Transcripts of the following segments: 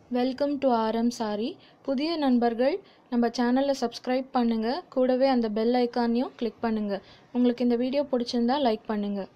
welcome to RM sorry புதிய நண்பர்கள் நம்ம சேனலை சப்ஸ்கிரைப் பண்ணுங்கள் கூடவே அந்த பெல் ஐக்கானையும் கிளிக் பண்ணுங்கள் உங்களுக்கு இந்த வீடியோ பிடிச்சிருந்தா லைக் பண்ணுங்கள்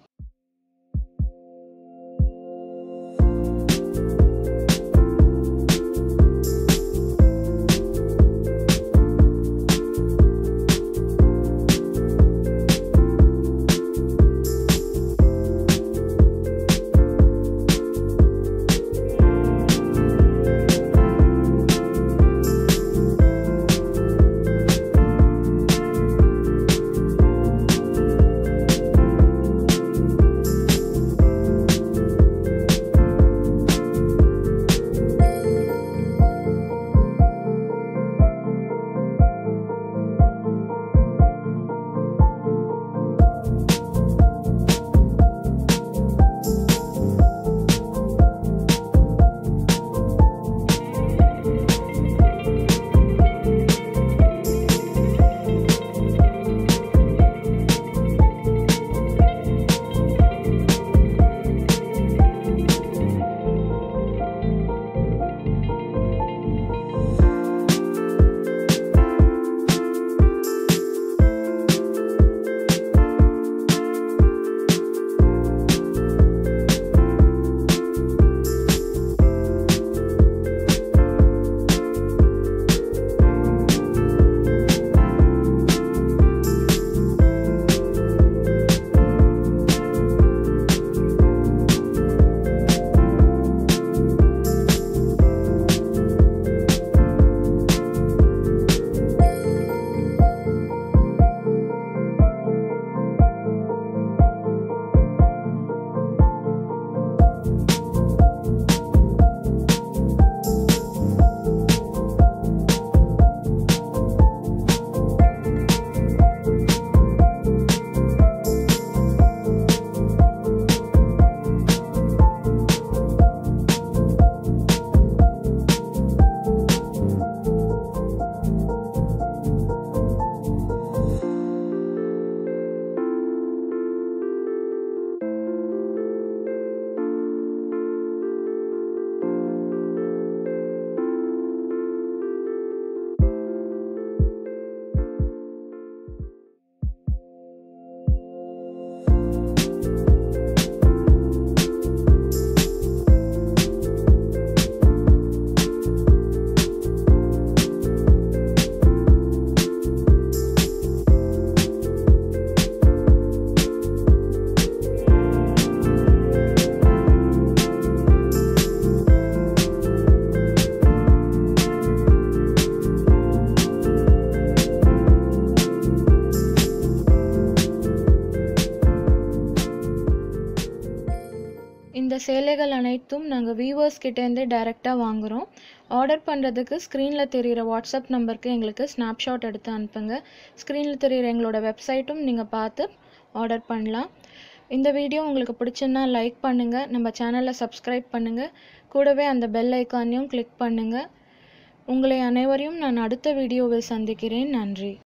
இந்த சேலைகள் அனைத்தும் நாங்கள் வியூவர்ஸ் கிட்டேருந்து டைரெக்டாக வாங்குகிறோம் ஆர்டர் பண்ணுறதுக்கு ஸ்க்ரீனில் தெரிகிற வாட்ஸ்அப் நம்பருக்கு எங்களுக்கு ஸ்னாப்ஷாட் எடுத்து அனுப்புங்க ஸ்க்ரீனில் தெரிகிற எங்களோட வெப்சைட்டும் நீங்கள் பார்த்து ஆர்டர் பண்ணலாம் இந்த வீடியோ உங்களுக்கு பிடிச்சுன்னா லைக் பண்ணுங்கள் நம்ம சேனலை சப்ஸ்கிரைப் பண்ணுங்கள் கூடவே அந்த பெல் ஐக்கானையும் கிளிக் பண்ணுங்கள் உங்களை அனைவரையும் நான் அடுத்த வீடியோவில் சந்திக்கிறேன் நன்றி